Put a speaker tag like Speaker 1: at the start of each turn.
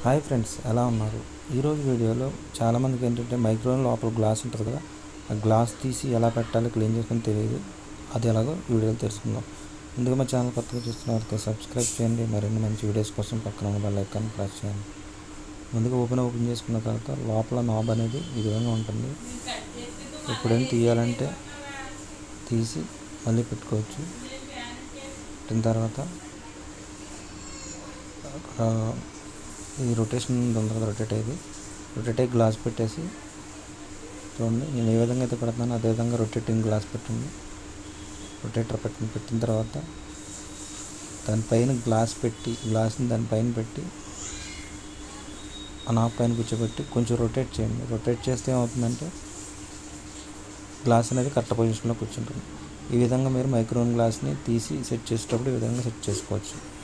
Speaker 1: hi friends ఎలా ఉన్నారు ఈరోజు వీడియోలో చాలామందికి ఏంటంటే మైక్రోవేవ్ లోపల గ్లాస్ ఉంటుంది కదా ఆ గ్లాస్ తీసి ఎలా పెట్టాలి క్లీన్ చేసుకొని తెలియదు అది ఎలాగో ఈ వీడియోలో తెలుసుకుందాం ముందుగా మా ఛానల్ కొత్తగా చూస్తున్నవారికి సబ్స్క్రైబ్ చేయండి మరిన్ని మంచి వీడియోస్ కోసం పక్కన ఉన్న బెల్ ఐకాన్ ప్రెస్ చేయండి ముందుగా ఓపెన్ ఓపెన్ చేసుకున్న తర్వాత లోపల నాబ్ అనేది ఈ విధంగా ఉంటుంది ఎప్పుడైనా తీయాలంటే తీసి మళ్ళీ పెట్టుకోవచ్చు పెట్టిన తర్వాత అక్కడ ఈ రొటేషన్ ఉంది కదా రొటేట్ అయ్యేది రొటేట్ అయ్యి గ్లాస్ పెట్టేసి చూడండి నేను ఏ విధంగా అయితే పెడుతున్నానో అదే విధంగా రొటేటింగ్ గ్లాస్ పెట్టండి రొటేటర్ పెట్టండి పెట్టిన తర్వాత దానిపైన గ్లాస్ పెట్టి గ్లాస్ని దానిపైన పెట్టి ఆ నాప్ పైన కూర్చోబెట్టి కొంచెం రొటేట్ చేయండి రొటేట్ చేస్తే ఏమవుతుందంటే గ్లాస్ అనేది కరెక్ట్ పొజిషన్లో కూర్చుంటుంది ఈ విధంగా మీరు మైక్రోన్ గ్లాస్ని తీసి సెట్ చేసేటప్పుడు ఈ విధంగా సెట్ చేసుకోవచ్చు